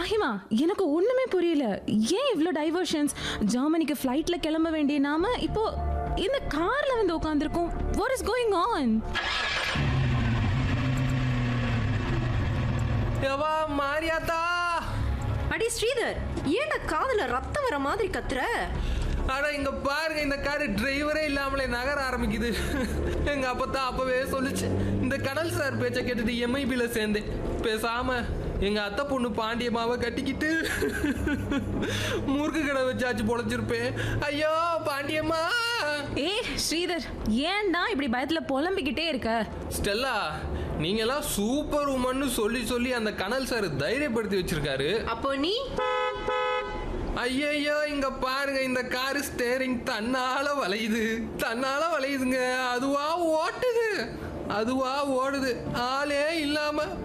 மஹிமா எனக்கு ஒண்ணுமே புரியல ஏன் இவ்ளோ டைவர்ஷன்ஸ் ஜெர்மனிக்கு ஃப்ளைட்ல கிளம்ப வேண்டிய நாம இப்போ இந்த கார்ல வந்து உட்காந்துருக்கோம் வாட் இஸ் கோயிங் ஆன் எவா மாரியாத்தா அடி ஸ்ரீதர் ஏன்டா காதுல ரத்தம் வர மாதிரி கத்துற அட இங்க பாருங்க இந்த காரு டிரைவரே இல்லாமலே நகர ஆரம்பிக்குது எங்க அப்பத்தா அப்பவே சொல்லுச்சு இந்த கடல் சார் பேச்ச கேட்டுட்டு எம்ஐபில சேர்ந்தேன் பேசாம எங்க அத்தை பொண்ணு பாண்டியம்மாவை கட்டிக்கிட்டு முறுக்கு கடை வச்சாச்சு பொழைச்சிருப்பேன் ஐயோ பாண்டியம்மா ஏ ஸ்ரீதர் ஏன்டா இப்படி பயத்துல புலம்பிக்கிட்டே இருக்க ஸ்டெல்லா நீங்கெல்லாம் சூப்பர் உமன்னு சொல்லி சொல்லி அந்த கனல் சார் தைரியப்படுத்தி வச்சிருக்காரு அப்போ நீ ஐயையோ இங்க பாருங்க இந்த காரு ஸ்டேரிங் தன்னால வளையுது தன்னால வளையுதுங்க அதுவா ஓட்டுது அதுவா ஓடுது ஆளே இல்லாம